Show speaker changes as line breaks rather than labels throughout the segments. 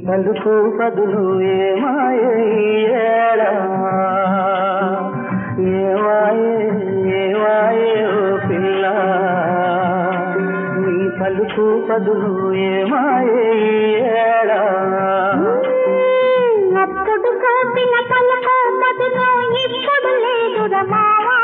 పలుకు పదులు ఏమాయేడా ఏవాయే ఏవాయే ఓ పిల్ల నీ పలుకు పదులు ఏమాయేడా
అప్పుడు కోపిన పలకో మధులో ఇప్పుడు లేదు మావా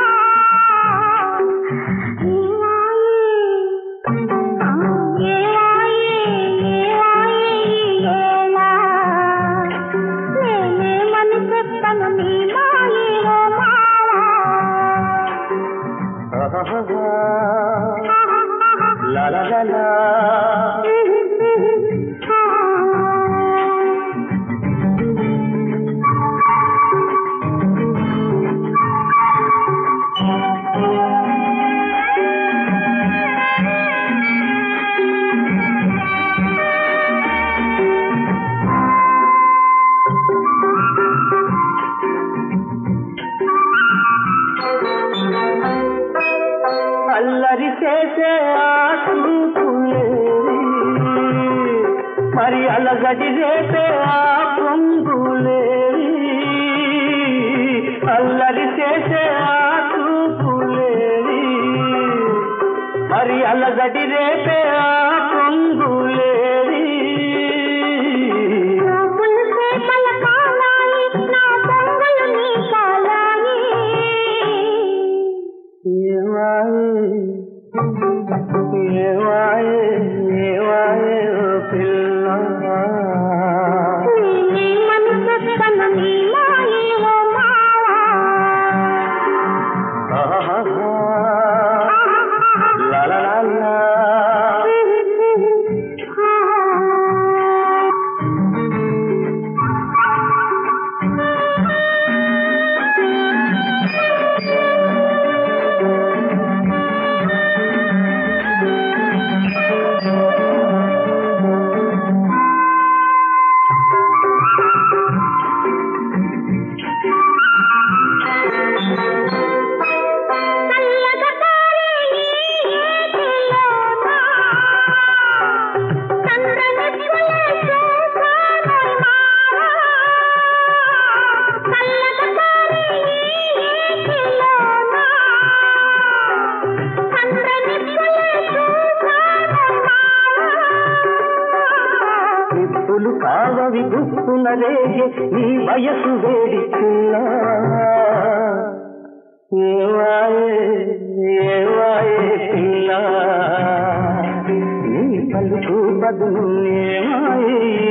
చెప్పను నీ మాయే ఓ మావా
లా లా లా లా అల్లరి చేసే ఆ చూపులేవి మరి అలగడి రేపే ఆ పొంగులేవి అల్లరి చేసే ఆ చూపులేవి మరి అలగడి రేపే ఆ పొంగులేవి
పులిసే పలకాలాయి నా పొంగలు నీ కాలాయి
ఏవాయే ఏవాయే ఏవాయే ఓ పిల్ల
నీ మనసు చెప్పను నీ మాయే ఓ మావా
La la la la.
చల్లగా తారే ఈ ఏటిలోన చంద్రనిప్పులే చూసానోయ్ మావా చల్లగా తారే ఈ ఏటిలోన చంద్రనిప్పులే చూసానోయ్ మావా
నిప్పులు కావవి గుప్పున రేగే నీ వయసు వేడి పిల్ల ఏవాయే ఏవాయే పిల్ల నీ పలుకు బదులు ఏమాయే